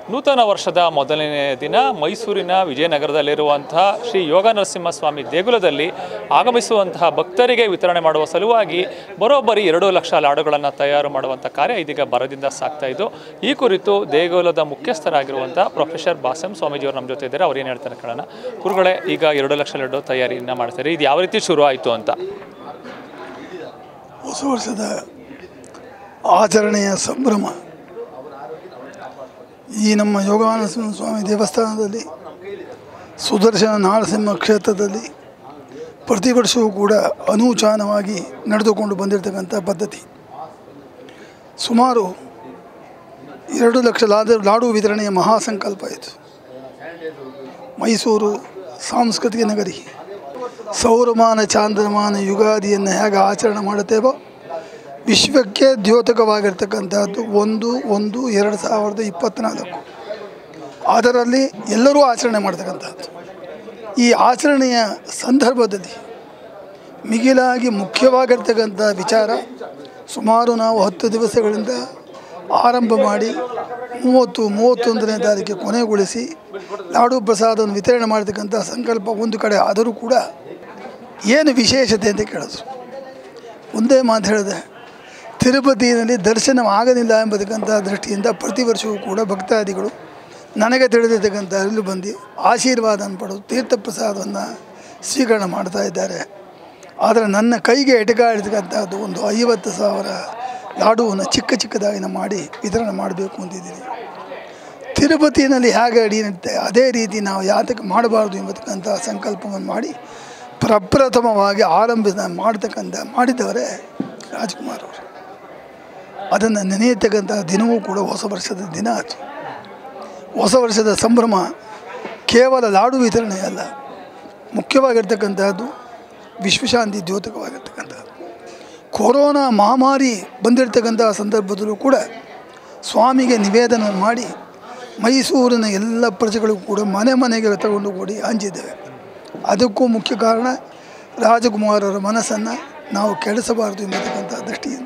ನೂತನ ವರ್ಷದ ಮೊದಲನೇ ದಿನ ಮೈಸೂರಿನ ವಿಜಯನಗರದಲ್ಲಿರುವಂತಹ ಶ್ರೀ ಯೋಗ ನರಸಿಂಹಸ್ವಾಮಿ ದೇಗುಲದಲ್ಲಿ ಆಗಮಿಸುವಂತಹ ಭಕ್ತರಿಗೆ ವಿತರಣೆ ಮಾಡುವ ಸಲುವಾಗಿ ಬರೋಬ್ಬರಿ ಎರಡು ಲಕ್ಷ ಲಾಡುಗಳನ್ನು ತಯಾರು ಮಾಡುವಂಥ ಕಾರ್ಯ ಇದೀಗ ಬರದಿಂದ ಸಾಗ್ತಾ ಇದ್ದು ಈ ಕುರಿತು ದೇಗುಲದ ಮುಖ್ಯಸ್ಥರಾಗಿರುವಂಥ ಪ್ರೊಫೆಸರ್ ಬಾಸಂ ಸ್ವಾಮೀಜಿಯವರು ನಮ್ಮ ಜೊತೆ ಇದ್ದಾರೆ ಅವ್ರು ಏನು ಹೇಳ್ತಾರೆ ಕೇಳೋಣ ಗುರುಗಳೇ ಈಗ ಎರಡು ಲಕ್ಷ ಲಡ್ಡು ತಯಾರಿಯನ್ನು ಮಾಡ್ತಾರೆ ಇದು ಯಾವ ರೀತಿ ಶುರು ಆಯಿತು ಅಂತ ಹೊಸ ವರ್ಷದ ಆಚರಣೆಯ ಸಂಭ್ರಮ ಈ ನಮ್ಮ ಯೋಗಾನರಸಿಂಹ ಸ್ವಾಮಿ ದೇವಸ್ಥಾನದಲ್ಲಿ ಸುದರ್ಶನ ನಾರಸಿಂಹ ಕ್ಷೇತ್ರದಲ್ಲಿ ಪ್ರತಿ ವರ್ಷವೂ ಕೂಡ ಅನೂಚಾನವಾಗಿ ನಡೆದುಕೊಂಡು ಬಂದಿರತಕ್ಕಂಥ ಪದ್ಧತಿ ಸುಮಾರು ಎರಡು ಲಕ್ಷ ಲಾದ ಲಾಡು ವಿತರಣೆಯ ಮಹಾಸಂಕಲ್ಪ ಇದು ಮೈಸೂರು ಸಾಂಸ್ಕೃತಿಕ ನಗರಿ ಸೌರಮಾನ ಚಾಂದ್ರಮಾನ ಯುಗಾದಿಯನ್ನು ಹೇಗೆ ಆಚರಣೆ ಮಾಡುತ್ತೇವೋ ವಿಶ್ವಕ್ಕೆ ದ್ಯೋತಕವಾಗಿರ್ತಕ್ಕಂಥದ್ದು ಒಂದು ಒಂದು ಎರಡು ಸಾವಿರದ ಇಪ್ಪತ್ತ್ನಾಲ್ಕು ಅದರಲ್ಲಿ ಎಲ್ಲರೂ ಆಚರಣೆ ಮಾಡ್ತಕ್ಕಂಥದ್ದು ಈ ಆಚರಣೆಯ ಸಂದರ್ಭದಲ್ಲಿ ಮಿಗಿಲಾಗಿ ಮುಖ್ಯವಾಗಿರ್ತಕ್ಕಂಥ ವಿಚಾರ ಸುಮಾರು ನಾವು ಹತ್ತು ದಿವಸಗಳಿಂದ ಆರಂಭ ಮಾಡಿ ಮೂವತ್ತು ಮೂವತ್ತೊಂದನೇ ತಾರೀಕಿಗೆ ಕೊನೆಗೊಳಿಸಿ ಲಾಡು ಪ್ರಸಾದವನ್ನು ವಿತರಣೆ ಮಾಡತಕ್ಕಂಥ ಸಂಕಲ್ಪ ಒಂದು ಕಡೆ ಆದರೂ ಕೂಡ ಏನು ವಿಶೇಷತೆ ಅಂತ ಕೇಳಿದ್ರು ಒಂದೇ ಮಾತು ಹೇಳಿದೆ ತಿರುಪತಿಯಲ್ಲಿ ದರ್ಶನವಾಗಲಿಲ್ಲ ಎಂಬತಕ್ಕಂಥ ದೃಷ್ಟಿಯಿಂದ ಪ್ರತಿ ವರ್ಷವೂ ಕೂಡ ಭಕ್ತಾದಿಗಳು ನನಗೆ ತಿಳಿದಿರ್ತಕ್ಕಂಥ ಅಲ್ಲಿ ಬಂದು ಆಶೀರ್ವಾದವನ್ನು ಪಡೆದು ತೀರ್ಥ ಪ್ರಸಾದವನ್ನು ಸ್ವೀಕರಣೆ ಮಾಡ್ತಾ ಇದ್ದಾರೆ ಆದರೆ ನನ್ನ ಕೈಗೆ ಎಟಕಾಡಿರ್ತಕ್ಕಂಥದ್ದು ಒಂದು ಐವತ್ತು ಸಾವಿರ ಲಾಡುವನ್ನು ಚಿಕ್ಕ ಚಿಕ್ಕದಾಗಿ ನಾನು ಮಾಡಿ ವಿತರಣೆ ಮಾಡಬೇಕು ಅಂತಿದ್ದೀನಿ ತಿರುಪತಿಯಲ್ಲಿ ಹೇಗೆ ಅಡಿ ನಡೀತೆ ಅದೇ ರೀತಿ ನಾವು ಯಾತಕ್ಕೆ ಮಾಡಬಾರ್ದು ಎಂಬತಕ್ಕಂಥ ಸಂಕಲ್ಪವನ್ನು ಮಾಡಿ ಪ್ರಪ್ರಥಮವಾಗಿ ಆರಂಭಿಸ ಮಾಡ್ತಕ್ಕಂಥ ಮಾಡಿದವರೇ ರಾಜ್ಕುಮಾರ್ ಅವರು ಅದನ್ನು ನೆನೆಯತಕ್ಕಂಥ ದಿನವೂ ಕೂಡ ಹೊಸ ವರ್ಷದ ದಿನ ಅದು ಹೊಸ ವರ್ಷದ ಸಂಭ್ರಮ ಕೇವಲ ಲಾಡು ವಿತರಣೆ ಅಲ್ಲ ಮುಖ್ಯವಾಗಿರ್ತಕ್ಕಂಥದ್ದು ವಿಶ್ವಶಾಂತಿ ದ್ಯೋತಕವಾಗಿರ್ತಕ್ಕಂಥದ್ದು ಕೊರೋನಾ ಮಹಾಮಾರಿ ಬಂದಿರತಕ್ಕಂಥ ಸಂದರ್ಭದಲ್ಲೂ ಕೂಡ ಸ್ವಾಮಿಗೆ ನಿವೇದನ ಮಾಡಿ ಮೈಸೂರಿನ ಎಲ್ಲ ಪ್ರಜೆಗಳು ಕೂಡ ಮನೆ ಮನೆಗೆ ತಗೊಂಡು ಕೂಡಿ ಹಂಚಿದ್ದೇವೆ ಅದಕ್ಕೂ ಮುಖ್ಯ ಕಾರಣ ರಾಜಕುಮಾರರ ಮನಸ್ಸನ್ನು ನಾವು ಕೆಡಿಸಬಾರದು ಎಂಬತಕ್ಕಂಥ ದೃಷ್ಟಿಯಿಂದ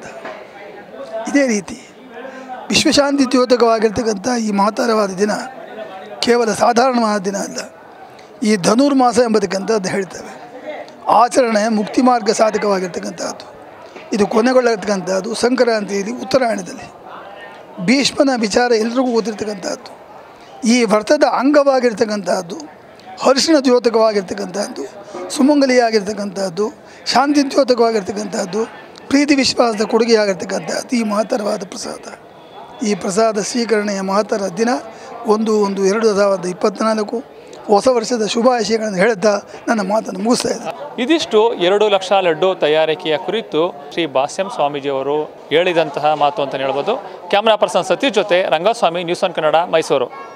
ಇದೇ ರೀತಿ ವಿಶ್ವಶಾಂತಿ ದ್ಯೋತಕವಾಗಿರ್ತಕ್ಕಂಥ ಈ ಮಹತ್ತರವಾದ ದಿನ ಕೇವಲ ಸಾಧಾರಣವಾದ ದಿನ ಅಲ್ಲ ಈ ಧನುರ್ಮಾಸ ಎಂಬತಕ್ಕಂಥದ್ದು ಹೇಳ್ತೇವೆ ಆಚರಣೆ ಮುಕ್ತಿ ಮಾರ್ಗ ಸಾಧಕವಾಗಿರ್ತಕ್ಕಂಥದ್ದು ಇದು ಕೊನೆಗೊಳ್ಳತಕ್ಕಂಥದ್ದು ಸಂಕ್ರಾಂತಿಯಲ್ಲಿ ಉತ್ತರಾಯಣದಲ್ಲಿ ಭೀಷ್ಮನ ವಿಚಾರ ಎಲ್ರಿಗೂ ಗೊತ್ತಿರ್ತಕ್ಕಂಥದ್ದು ಈ ವ್ರತದ ಅಂಗವಾಗಿರ್ತಕ್ಕಂಥದ್ದು ಹರ್ಷಣ ದ್ಯೋತಕವಾಗಿರ್ತಕ್ಕಂಥದ್ದು ಸುಮಂಗಲಿಯಾಗಿರ್ತಕ್ಕಂಥದ್ದು ಶಾಂತಿ ದ್ಯೋತಕವಾಗಿರ್ತಕ್ಕಂಥದ್ದು ಪ್ರೀತಿ ವಿಶ್ವಾಸದ ಕೊಡುಗೆಯಾಗಿರ್ತಕ್ಕಂಥದ್ದು ಈ ಮಹತ್ತರವಾದ ಪ್ರಸಾದ ಈ ಪ್ರಸಾದ ಸ್ವೀಕರಣೆಯ ಮಹತ್ತರ ದಿನ ಒಂದು ಒಂದು ಎರಡು ಸಾವಿರದ ಇಪ್ಪತ್ತ್ನಾಲ್ಕು ಹೊಸ ವರ್ಷದ ಶುಭಾಶಯಗಳನ್ನು ಹೇಳುತ್ತಾ ನನ್ನ ಮಾತನ್ನು ಮುಗಿಸ್ತಾ ಇದ್ದೆ ಇದಿಷ್ಟು ಎರಡು ಲಕ್ಷ ಲಡ್ಡು ತಯಾರಿಕೆಯ ಕುರಿತು ಶ್ರೀ ಬಾಸ್ಯಂ ಸ್ವಾಮೀಜಿಯವರು ಹೇಳಿದಂತಹ ಮಾತು ಅಂತಲೇ ಹೇಳ್ಬೋದು ಕ್ಯಾಮ್ರಾ ಪರ್ಸನ್ ಸತೀಶ್ ಜೊತೆ ರಂಗಸ್ವಾಮಿ ನ್ಯೂಸ್ ಆನ್ ಕನ್ನಡ ಮೈಸೂರು